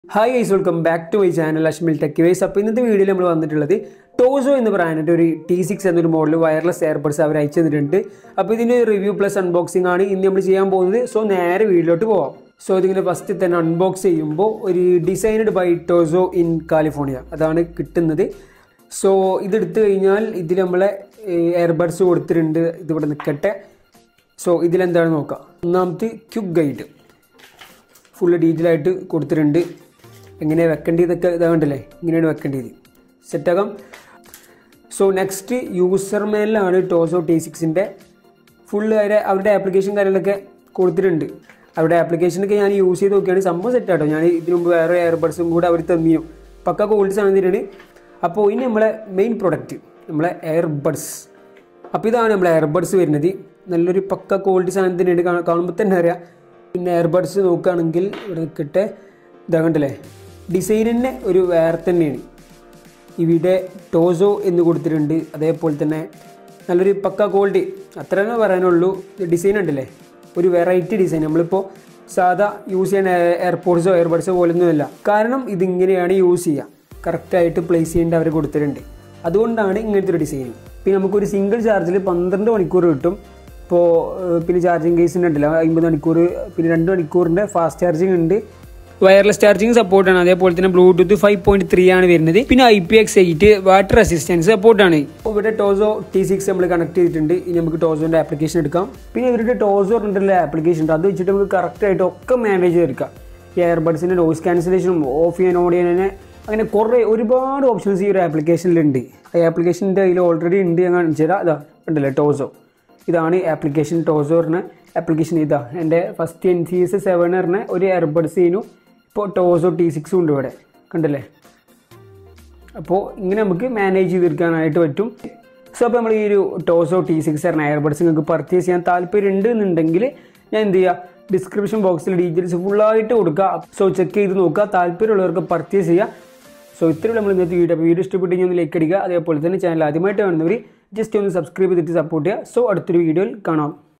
hi guys welcome back to my channel Ashmil tech ways അപ്പോൾ ഇന്നത്തെ വീഡിയോയിൽ നമ്മൾ വന്നിട്ടുള്ളത് ടോസോ എന്ന് പറയാനായിട്ട് ഒരു ടി സിക്സ് എന്നൊരു മോഡൽ വയർലെസ് എയർബഡ്സ് അവർ അയച്ചു തന്നിട്ടുണ്ട് അപ്പോൾ ഇതിൻ്റെ റിവ്യൂ പ്ലസ് അൺബോക്സിംഗ് ആണ് ഇന്ന് നമ്മൾ ചെയ്യാൻ പോകുന്നത് സോ നേരെ വീഡിയോയിലോട്ട് പോവാം സോ ഇതിങ്ങനെ ഫസ്റ്റ് തന്നെ അൺബോക്സ് ചെയ്യുമ്പോൾ ഒരു designed by Tozo in California അതാണ് കിട്ടുന്നത് സോ ഇതെടുത്തു കഴിഞ്ഞാൽ ഇതിൽ നമ്മളെ എയർബഡ്സ് കൊടുത്തിട്ടുണ്ട് ഇതിവിടെ നിൽക്കട്ടെ സോ ഇതിലെന്താണ് നോക്കാം ഒന്നാമത്തെ ക്യുക്ക് ഗൈഡ് ഫുള്ള് ഡീറ്റെയിൽ ആയിട്ട് കൊടുത്തിട്ടുണ്ട് എങ്ങനെ വെക്കേണ്ടതൊക്കെ ഇതാകണ്ടല്ലേ ഇങ്ങനെയാണ് വെക്കേണ്ടത് സെറ്റാകാം സോ നെക്സ്റ്റ് യൂസർ മേലിലാണ് ടോസോ ടി സിക്സിൻ്റെ ഫുള്ള് അവരെ അവരുടെ ആപ്ലിക്കേഷൻ കാര്യങ്ങളൊക്കെ കൊടുത്തിട്ടുണ്ട് അവരുടെ ആപ്ലിക്കേഷനൊക്കെ ഞാൻ യൂസ് ചെയ്ത് നോക്കിയാണ് സംഭവം സെറ്റ് ആട്ടോ ഞാൻ ഇതിനു മുമ്പ് വേറെ എയർബഡ്സും കൂടെ അവർ തന്നിയും പക്ക ക്വാളിറ്റി സാധനം തന്നെയാണ് അപ്പോൾ ഇനി നമ്മളെ മെയിൻ പ്രൊഡക്റ്റ് നമ്മളെ എയർബഡ്സ് അപ്പോൾ ഇതാണ് നമ്മളെ എയർബഡ്സ് വരുന്നത് നല്ലൊരു പക്ക ക്വാളിറ്റി സാധനം തന്നെയാണ് കാണ- കാണുമ്പോൾ തന്നെ അറിയാം പിന്നെ എയർബഡ്സ് നോക്കുകയാണെങ്കിൽ ഇവിടെ നിൽക്കട്ടെ ഇതാ കണ്ടില്ലേ ഡിസൈൻ തന്നെ ഒരു വേറെ തന്നെയാണ് ഇവിടെ ടോസോ എന്ന് കൊടുത്തിട്ടുണ്ട് അതേപോലെ തന്നെ നല്ലൊരു പക്ക ക്വാളിറ്റി അത്ര തന്നെ പറയാനുള്ളൂ ഡിസൈൻ ഉണ്ടല്ലേ ഒരു വെറൈറ്റി ഡിസൈൻ നമ്മളിപ്പോൾ സാധാ യൂസ് ചെയ്യുന്ന എയർപോർട്സോ എയർബഡ്സോ പോലൊന്നുമല്ല കാരണം ഇതിങ്ങനെയാണ് യൂസ് ചെയ്യുക കറക്റ്റായിട്ട് പ്ലേസ് ചെയ്യേണ്ട അവർ കൊടുത്തിട്ടുണ്ട് അതുകൊണ്ടാണ് ഇങ്ങനത്തെ ഒരു ഡിസൈൻ പിന്നെ നമുക്കൊരു സിംഗിൾ ചാർജിൽ പന്ത്രണ്ട് മണിക്കൂർ കിട്ടും ഇപ്പോൾ പിന്നെ ചാർജിങ് കേസിൻ്റെ ഉണ്ടല്ലോ അമ്പത് മണിക്കൂർ പിന്നെ രണ്ട് മണിക്കൂറിൻ്റെ ഫാസ്റ്റ് ചാർജിങ് ഉണ്ട് വയർലെസ് ചാർജിങ് സപ്പോർട്ടാണ് അതേപോലെ തന്നെ ബ്ലൂടൂത്ത് ഫൈവ് പോയിന്റ് ത്രീ ആണ് വരുന്നത് പിന്നെ I P X eight water resistance സപ്പോർട്ടാണ് ഇവിടെ ടോസോ ടി സിക്സ് നമ്മൾ കണക്ട് ചെയ്തിട്ടുണ്ട് ഇനി നമുക്ക് ടോസോന്റെ ആപ്ലിക്കേഷൻ എടുക്കാം പിന്നെ ഇവരുടെ ടോസോ പറഞ്ഞിട്ടുള്ള ആപ്ലിക്കേഷൻ ഉണ്ട് അത് വെച്ചിട്ട് നമുക്ക് കറക്റ്റ് ആയിട്ട് ഒക്കെ മാനേജ് ചെയ്തെടുക്കാം ഈ എയർബഡ്സിന്റെ നോയിസ് ക്യാൻസലേഷനും ഓഫ് ചെയ്യാൻ ഓൺ ചെയ്യാൻ അങ്ങനെ കുറേ ഒരുപാട് ഓപ്ഷൻസ് ഈ ഒരു ആപ്ലിക്കേഷനിലുണ്ട് ആ ആപ്ലിക്കേഷൻ്റെ അതിൽ ഓൾറെഡി ഉണ്ട് ഞാൻ കാണിച്ചു തരാം അതാ ഉണ്ടല്ലേ ടോസോ ഇതാണ് ആപ്ലിക്കേഷൻ ടോസോ പറഞ്ഞ ആപ്ലിക്കേഷൻ ഇതാ എൻ്റെ first N C S seven പറഞ്ഞ ഒരു എയർബഡ്സിനും ഇപ്പോൾ ടോസോ ടി സിക്സും ഉണ്ട് ഇവിടെ കണ്ടല്ലേ അപ്പോൾ ഇങ്ങനെ നമുക്ക് മാനേജ് ചെയ്തെടുക്കാനായിട്ട് പറ്റും സോ അപ്പോൾ നമ്മൾ ഈ ഒരു ടോസോ ടി സിക്സ് പറഞ്ഞ എയർബഡ്സ് നിങ്ങൾക്ക് പർച്ചേസ് ചെയ്യാൻ താല്പര്യം ഉണ്ട് എന്നുണ്ടെങ്കിൽ ഞാൻ എന്ത് ചെയ്യുക ഡിസ്ക്രിപ്ഷൻ ബോക്സിൽ ഡീറ്റെയിൽസ് ഫുള്ളായിട്ട് കൊടുക്കുക സോ ചെക്ക് ചെയ്ത് നോക്കുക താല്പര്യമുള്ളവർക്ക് പർച്ചേസ് ചെയ്യുക സോ ഇത്രയും നമ്മൾ ഇന്നത്തെ വീഡിയോ അപ്പോൾ വീഡിയോ ഇഷ്ടപ്പെട്ടെങ്കിൽ ഒന്ന് ലൈക്ക് അടിക്കുക അതേപോലെ തന്നെ ചാനൽ ആദ്യമായിട്ട് കാണുന്നവർ ജസ്റ്റ് ഒന്ന് സബ്സ്ക്രൈബ് ചെയ്തിട്ട് സപ്പോർട്ട് ചെയ്യുക സോ അടുത്തൊരു വീഡിയോയിൽ കാണാം